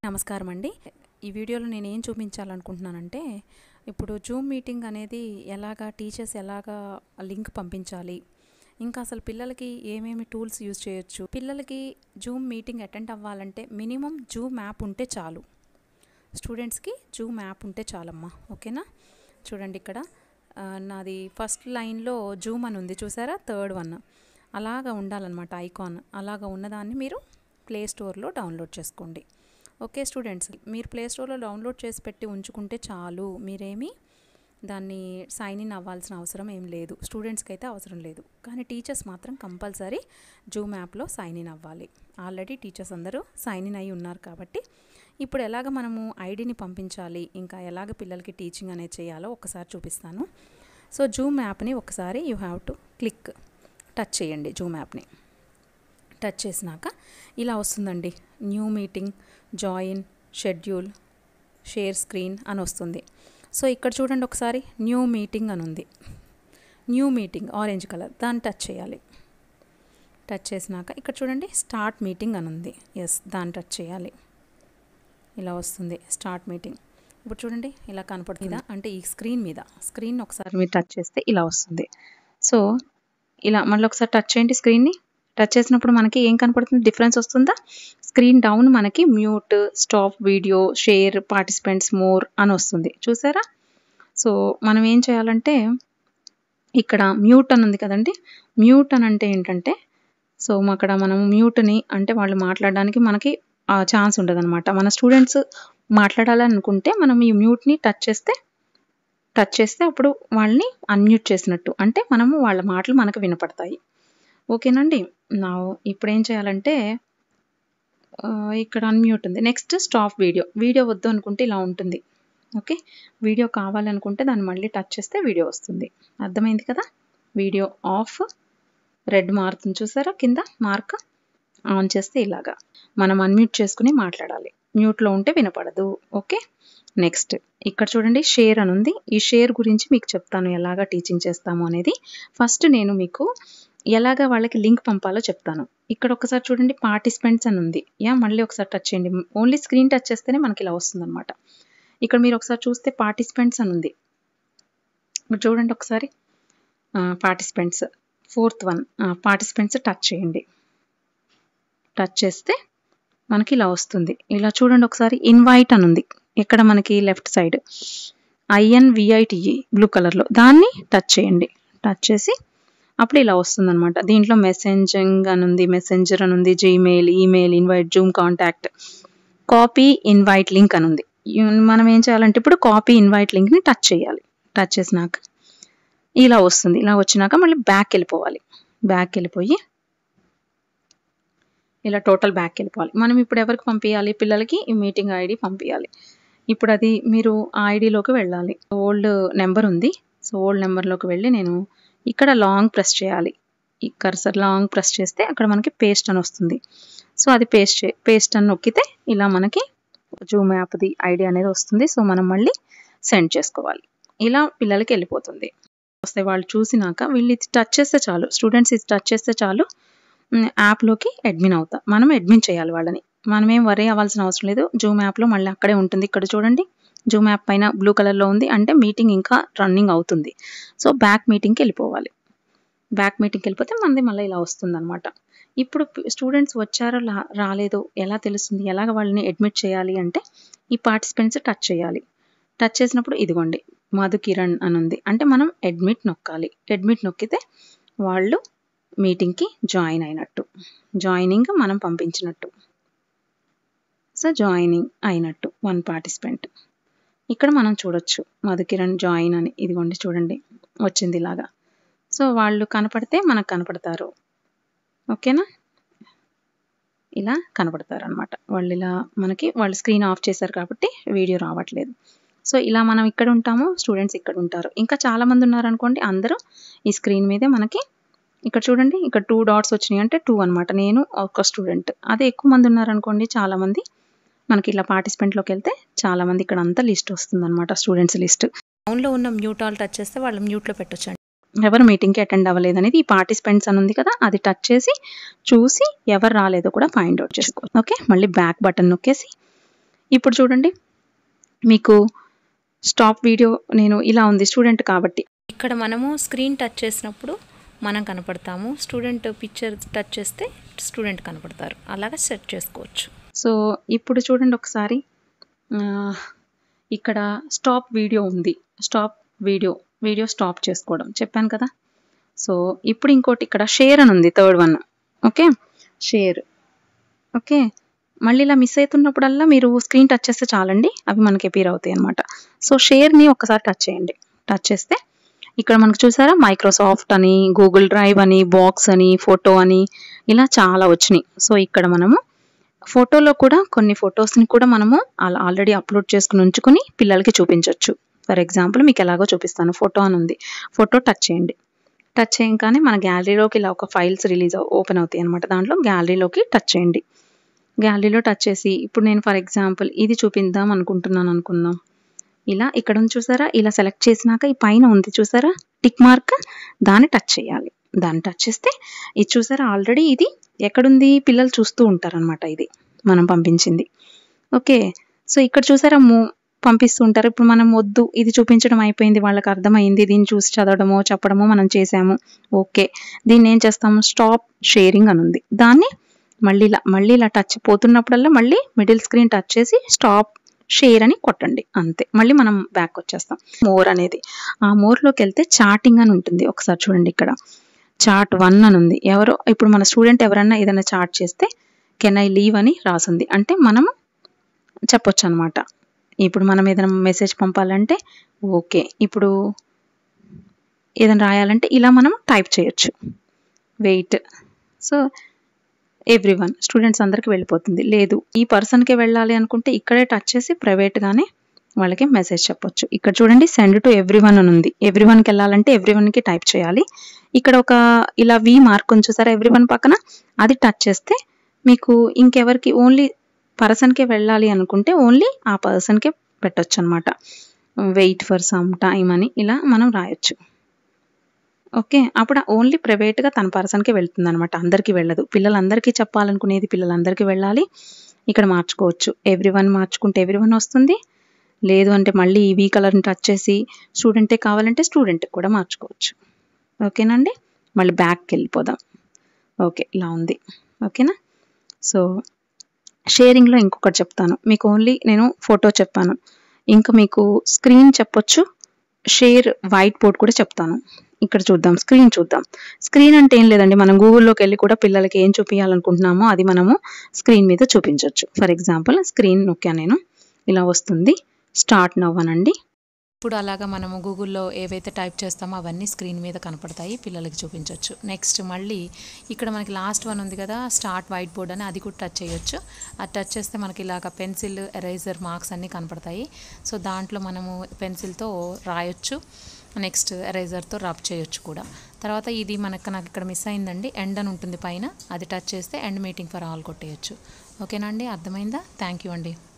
నమస్కారం అండి ఈ వీడియోలో నేను ఏం చూపించాలనుకుంటున్నానంటే ఇప్పుడు జూమ్ మీటింగ్ అనేది ఎలాగా టీచర్స్ ఎలాగా లింక్ పంపించాలి ఇంకా అసలు పిల్లలకి ఏమేమి టూల్స్ యూజ్ చేయొచ్చు పిల్లలకి జూమ్ మీటింగ్ అటెండ్ అవ్వాలంటే మినిమం జూమ్ యాప్ ఉంటే చాలు స్టూడెంట్స్కి జూమ్ యాప్ ఉంటే చాలమ్మా ఓకేనా చూడండి ఇక్కడ ఆ, నాది ఫస్ట్ లైన్లో జూమ్ అని ఉంది చూసారా థర్డ్ వన్ అలాగా ఉండాలన్నమాట ఐకాన్ అలాగా ఉన్నదాన్ని మీరు ప్లే స్టోర్లో డౌన్లోడ్ చేసుకోండి ఓకే స్టూడెంట్స్ మీరు ప్లే స్టోర్లో డౌన్లోడ్ చేసి పెట్టి ఉంచుకుంటే చాలు మీరేమి దాన్ని సైన్ ఇన్ అవ్వాల్సిన అవసరం ఏం లేదు స్టూడెంట్స్కి అయితే అవసరం లేదు కానీ టీచర్స్ మాత్రం కంపల్సరీ జూమ్ యాప్లో సైన్ ఇన్ అవ్వాలి ఆల్రెడీ టీచర్స్ అందరూ సైన్ ఇన్ అయి ఉన్నారు కాబట్టి ఇప్పుడు ఎలాగ మనము ఐడిని పంపించాలి ఇంకా ఎలాగ పిల్లలకి టీచింగ్ అనేది చేయాలో ఒకసారి చూపిస్తాను సో జూమ్ యాప్ని ఒకసారి you have to click touch చేయండి జూమ్ యాప్ని టచ్ చేసినాక ఇలా వస్తుందండి new meeting join schedule share screen అని వస్తుంది సో ఇక్కడ చూడండి ఒకసారి న్యూ మీటింగ్ అని ఉంది న్యూ మీటింగ్ ఆరెంజ్ కలర్ దాన్ని టచ్ చేయాలి టచ్ చేసినాక ఇక్కడ చూడండి స్టార్ట్ మీటింగ్ అని ఉంది ఎస్ దాన్ని టచ్ చేయాలి ఇలా వస్తుంది స్టార్ట్ మీటింగ్ ఇప్పుడు చూడండి ఇలా కనపడుతుందా అంటే ఈ స్క్రీన్ మీద స్క్రీన్ ఒకసారి మీరు టచ్ చేస్తే ఇలా వస్తుంది సో ఇలా మళ్ళీ ఒకసారి టచ్ చేయండి స్క్రీన్ని టచ్ చేసినప్పుడు మనకి ఏం కనపడుతుంది డిఫరెన్స్ వస్తుందా స్క్రీన్ డౌన్ మనకి mute stop video share participants more అని వస్తుంది చూసారా సో మనం ఏం చేయాలంటే ఇక్కడ మ్యూట్ అని ఉంది కదండి మ్యూట్ అని అంటే ఏంటంటే సో అక్కడ మనం మ్యూట్ని అంటే వాళ్ళు మాట్లాడడానికి మనకి ఛాన్స్ ఉండదు అనమాట మన స్టూడెంట్స్ మాట్లాడాలనుకుంటే మనం ఈ మ్యూట్ని టచ్ చేస్తే టచ్ చేస్తే అప్పుడు వాళ్ళని అన్మ్యూట్ చేసినట్టు అంటే మనము వాళ్ళ మాటలు మనకు వినపడతాయి ఓకేనండి నా ఇప్పుడు ఏం చేయాలంటే ఆ, ఇక్కడ అన్మ్యూట్ ఉంది నెక్స్ట్ స్టాప్ వీడియో వీడియో వద్దు అనుకుంటే ఇలా ఉంటుంది ఓకే వీడియో కావాలనుకుంటే దాన్ని మళ్ళీ టచ్ చేస్తే వీడియో వస్తుంది అర్థమైంది కదా వీడియో ఆఫ్ రెడ్ మారుతుంది చూసారా కింద మార్క్ ఆన్ చేస్తే ఇలాగా మనం అన్మ్యూట్ చేసుకుని మాట్లాడాలి మ్యూట్లో ఉంటే వినపడదు ఓకే నెక్స్ట్ ఇక్కడ చూడండి షేర్ అని ఉంది ఈ షేర్ గురించి మీకు చెప్తాను ఎలాగా టీచింగ్ చేస్తాము అనేది ఫస్ట్ నేను మీకు ఎలాగా వాళ్ళకి లింక్ పంపాలో చెప్తాను ఇక్కడ ఒకసారి చూడండి పార్టిసిపెంట్స్ అని ఉంది యా మళ్ళీ ఒకసారి టచ్ చేయండి ఓన్లీ స్క్రీన్ టచ్ చేస్తేనే మనకి ఇలా వస్తుంది అనమాట ఇక్కడ మీరు ఒకసారి చూస్తే పార్టిసిపెంట్స్ అని ఉంది ఇక్కడ చూడండి ఒకసారి participants fourth one participants touch చేయండి టచ్ చేస్తే మనకి ఇలా వస్తుంది ఇలా చూడండి ఒకసారి ఇన్వైట్ అని ఉంది ఇక్కడ మనకి లెఫ్ట్ సైడ్ ఐఎన్విఐటిఈ బ్లూ కలర్లో దాన్ని టచ్ చేయండి టచ్ చేసి అప్పుడు ఇలా వస్తుంది అనమాట దీంట్లో మెసెంజింగ్ అని ఉంది మెసెంజర్ అని ఉంది Gmail email invite Zoom contact copy invite link అని ఉంది ఇన్- మనం ఏం చేయాలంటే ఇప్పుడు కాపీ ఇన్వైట్ లింక్ని టచ్ చేయాలి టచ్ చేసినాక ఇలా వస్తుంది ఇలా వచ్చినాక మళ్ళీ బ్యాక్ వెళ్ళిపోవాలి బ్యాక్ వెళ్ళిపోయి ఇలా టోటల్ బ్యాక్ వెళ్ళిపోవాలి మనం ఇప్పుడు ఎవరికి పంపించాలి పిల్లలకి ఈ మీటింగ్ ఐడి పంపించాలి ఇప్పుడు అది మీరు ఆ ఐడిలోకి వెళ్ళాలి ఓల్డ్ నెంబర్ ఉంది సో ఓల్డ్ నెంబర్లోకి వెళ్ళి నేను ఇక్కడ లాంగ్ ప్రెస్ చేయాలి ఈ కర్సర్ లాంగ్ ప్రెస్ చేస్తే అక్కడ మనకి పేస్ట్ అని వస్తుంది సో అది పేస్ట్ చే పేస్ట్ అని నొక్కితే ఇలా మనకి జూమ్ యాప్ది ఐడి అనేది వస్తుంది సో మనం మళ్ళీ సెండ్ చేసుకోవాలి ఇలా పిల్లలకి వెళ్ళిపోతుంది వస్తే వాళ్ళు చూసినాక వీళ్ళు ఇది టచ్ చేస్తే చాలు స్టూడెంట్స్ ఇది టచ్ చేస్తే చాలు మ్, యాప్లోకి అడ్మిన్ అవుతా మనం అడ్మిన్ చేయాలి వాళ్ళని మనం ఏం వరే అవ్వాల్సిన అవసరం లేదు జూమ్ యాప్లో మళ్ళీ అక్కడే ఉంటుంది ఇక్కడ చూడండి జూమ్ యాప్ పైన బ్లూ కలర్లో ఉంది అంటే మీటింగ్ ఇంకా రన్నింగ్ అవుతుంది సో బ్యాక్ మీటింగ్కి వెళ్ళిపోవాలి బ్యాక్ మీటింగ్కి వెళ్ళిపోతే మనది మళ్ళీ ఇలా వస్తుంది అనమాట ఇప్పుడు స్టూడెంట్స్ వచ్చారో లా- రాలేదో ఎలా తెలుస్తుంది ఎలాగ వాళ్ళని అడ్మిట్ చేయాలి అంటే ఈ పార్టిసిపెంట్స్ టచ్ చేయాలి టచ్ చేసినప్పుడు ఇదిగోండి మధు కిరణ్ అని ఉంది అంటే మనం అడ్మిట్ నొక్కాలి అడ్మిట్ నొక్కితే వాళ్ళు మీటింగ్కి జాయిన్ అయినట్టు జాయినింగ్ మనం పంపించినట్టు సో జాయినింగ్ అయినట్టు వన్ పార్టిసిపెంట్ ఇక్కడ మనం చూడొచ్చు మధుకిరణ్ జాయిన్ అని ఇదిగోండి చూడండి వచ్చింది ఇలాగా సో వాళ్ళు కనపడితే మనకు కనపడతారు ఓకేనా ఇలా కనపడతారు అనమాట వాళ్ళు ఇలా మనకి వాళ్ళు స్క్రీన్ ఆఫ్ చేశారు కాబట్టి వీడియో రావట్లేదు సో ఇలా మనం ఇక్కడ ఉంటాము స్టూడెంట్స్ ఇక్కడ ఉంటారు ఇంకా చాలా మంది ఉన్నారనుకోండి అందరూ ఈ స్క్రీన్ మీదే మనకి ఇక్కడ చూడండి ఇక్కడ టూ డాట్స్ వచ్చినాయి అంటే టూ అన్నమాట నేను ఒక స్టూడెంట్ అదే ఎక్కువ మంది ఉన్నారనుకోండి చాలా మంది మనకి ఇలా పార్టిసిపెంట్లోకి వెళ్తే చాలా మంది ఇక్కడ అంతా లిస్ట్ వస్తుంది అనమాట స్టూడెంట్స్ లిస్ట్ డౌన్లో ఉన్న మ్యూట్ ఆల్ టచ్ చేస్తే వాళ్ళు మ్యూట్లో పెట్టొచ్చండి ఎవరు మీటింగ్కి అటెండ్ అవ్వలేదు అనేది ఈ పార్టిసిపెంట్స్ అని ఉంది కదా అది టచ్ చేసి చూసి ఎవరు రాలేదో కూడా ఫైండ్ అవుట్ చేసుకోవచ్చు ఓకే మళ్ళీ బ్యాక్ బటన్ నొక్కేసి ఇప్పుడు చూడండి మీకు స్టాప్ వీడియో నేను ఇలా ఉంది స్టూడెంట్ కాబట్టి ఇక్కడ మనము స్క్రీన్ టచ్ చేసినప్పుడు మనం కనపడతాము స్టూడెంట్ పిక్చర్ టచ్ చేస్తే స్టూడెంట్ కనపడతారు అలాగా సెట్ చేసుకోవచ్చు సో ఇప్పుడు చూడండి ఒకసారి ఆ, ఇక్కడ స్టాప్ వీడియో ఉంది స్టాప్ వీడియో వీడియో స్టాప్ చేసుకోవడం చెప్పాను కదా సో ఇప్పుడు ఇంకోటి ఇక్కడ షేర్ అని ఉంది third one okay share okay మళ్ళీ ఇలా మిస్ అవుతున్నప్పుడల్లా మీరు స్క్రీన్ టచ్ చేస్తే చాలండి అవి మనకి అపీర్ అవుతాయి అనమాట సో షేర్ని ఒకసారి టచ్ చేయండి టచ్ చేస్తే ఇక్కడ మనకు చూసారా మైక్రోసాఫ్ట్ అని గూగుల్ డ్రైవ్ అని బాక్స్ అని ఫోటో అని ఇలా చాలా వచ్చినాయి సో ఇక్కడ మనము ఫోటోలో కూడా కొన్ని ఫొటోస్ని కూడా మనము అలా ఆల్రెడీ అప్లోడ్ చేసుకుని ఉంచుకొని పిల్లలకి చూపించవచ్చు ఫర్ ఎగ్జాంపుల్ మీకు ఎలాగో చూపిస్తాను ఫోటో అని ఉంది ఫోటో టచ్ చేయండి టచ్ చేయగానే మన గ్యాలరీలోకి ఇలా ఒక ఫైల్స్ రిలీజ్ ఓపెన్ అవుతాయి అనమాట దాంట్లో గ్యాలరీలోకి టచ్ చేయండి గ్యాలరీలో టచ్ చేసి ఇప్పుడు నేను ఫర్ ఎగ్జాంపుల్ ఇది చూపిద్దాం అనుకుంటున్నాను అనుకుందాం ఇలా ఇక్కడ ఉంది చూసారా ఇలా సెలెక్ట్ చేసినాక ఈ పైన ఉంది చూసారా టిక్ మార్క్ దాన్ని టచ్ చేయాలి దాన్ని టచ్ చేస్తే ఇది చూసారా ఆల్రెడీ ఇది ఎక్కడుంది పిల్లలు చూస్తూ ఉంటారనమాట ఇది మనం పంపించింది ఓకే సో ఇక్కడ చూసారా మూ పంపిస్తూ ఉంటారు ఇప్పుడు మనం వద్దు ఇది చూపించడం అయిపోయింది వాళ్ళకి అర్థమైంది దీన్ని చూసి చదవడమో చెప్పడమో మనం చేసాము ఓకే దీన్ని ఏం చేస్తాము స్టాప్ షేరింగ్ అని ఉంది దాన్ని మళ్ళీ ఇలా మళ్ళీ ఇలా టచ్ పోతున్నప్పుడల్లా మళ్ళీ మిడిల్ స్క్రీన్ టచ్ చేసి స్టాప్ షేర్ అని కొట్టండి అంతే మళ్ళీ మనం బ్యాక్ వచ్చేస్తాం మోర్ అనేది ఆ మోర్లోకి వెళ్తే చాటింగ్ అని ఉంటుంది ఒకసారి చూడండి ఇక్కడ చాట్ వన్ అని ఉంది ఎవరో ఇప్పుడు మన స్టూడెంట్ ఎవరన్నా ఏదైనా చాట్ చేస్తే కెన్ ఐ లీవ్ అని రాసింది అంటే మనము చెప్పొచ్చు అనమాట ఇప్పుడు మనం ఏదైనా మెసేజ్ పంపాలంటే ఓకే ఇప్పుడు ఏదైనా రాయాలంటే ఇలా మనం టైప్ చేయొచ్చు wait so everyone students అందరికి వెళ్ళిపోతుంది లేదు ఈ పర్సన్కే వెళ్ళాలి అనుకుంటే ఇక్కడే టచ్ చేసి ప్రైవేట్గానే వాళ్ళకి మెసేజ్ చెప్పొచ్చు ఇక్కడ చూడండి సెండ్ టు ఎవ్రీ వన్ అని ఉంది ఎవ్రీ వన్కి వెళ్ళాలంటే ఎవ్రీ వన్కి టైప్ చేయాలి ఇక్కడ ఒక ఇలా వి మార్క్ ఉంది చూసారా ఎవ్రీ వన్ పక్కన అది టచ్ చేస్తే మీకు ఇంకెవరికి ఓన్లీ పర్సన్కే వెళ్ళాలి అనుకుంటే ఓన్లీ ఆ పర్సన్కే పెట్టొచ్చు అనమాట వెయిట్ ఫర్ సమ్ టైమ్ అని ఇలా మనం రాయొచ్చు ఓకే అప్పుడు ఓన్లీ ప్రైవేట్గా తన పర్సన్కే వెళ్తుంది అనమాట అందరికీ వెళ్ళదు పిల్లలందరికీ చెప్పాలనుకునేది పిల్లలందరికీ వెళ్ళాలి ఇక్కడ మార్చుకోవచ్చు ఎవ్రీ వన్ మార్చుకుంటే ఎవ్రీ వన్ వస్తుంది లేదు అంటే మళ్ళీ ఈ వీ కలర్ని టచ్ చేసి స్టూడెంటే కావాలంటే స్టూడెంట్కి కూడా మార్చుకోవచ్చు ఓకేనండి మళ్ళీ బ్యాక్కి వెళ్ళిపోదాం ఓకే ఇలా ఉంది ఓకేనా సో షేరింగ్లో ఇంకొకటి చెప్తాను మీకు ఓన్లీ నేను ఫోటో చెప్పాను ఇంకా మీకు స్క్రీన్ చెప్పొచ్చు షేర్ వైట్ బోర్డ్ కూడా చెప్తాను ఇక్కడ చూద్దాం స్క్రీన్ చూద్దాం స్క్రీన్ అంటే ఏం లేదండి మనం గూగుల్లోకి వెళ్ళి కూడా పిల్లలకి ఏం చూపించాలనుకుంటున్నామో అది మనము స్క్రీన్ మీద చూపించవచ్చు ఫర్ ఎగ్జాంపుల్ స్క్రీన్ నొక్కాను నేను ఇలా వస్తుంది స్టార్ట్ నవ్వనండి ఇప్పుడు అలాగా మనము గూగుల్లో ఏవైతే టైప్ చేస్తామో అవన్నీ స్క్రీన్ మీద కనపడతాయి పిల్లలకి చూపించవచ్చు నెక్స్ట్ మళ్ళీ ఇక్కడ మనకి లాస్ట్ వన్ ఉంది కదా స్టార్ట్ వైట్ బోర్డ్ అని అది కూడా టచ్ చేయొచ్చు అది టచ్ చేస్తే మనకి ఇలాగ పెన్సిల్ ఎరేజర్ మార్క్స్ అన్నీ కనపడతాయి సో దాంట్లో మనము పెన్సిల్తో రాయొచ్చు నెక్స్ట్ ఎరేజర్తో రబ్ చేయొచ్చు కూడా తర్వాత ఇది మనకు నాకు ఇక్కడ మిస్ అయిందండి ఎండ్ అని ఉంటుంది పైన అది టచ్ చేస్తే ఎండ్ మీటింగ్ ఫర్ ఆల్ కొట్టేయచ్చు ఓకేనా అండి అర్థమైందా థ్యాంక్ యూ అండి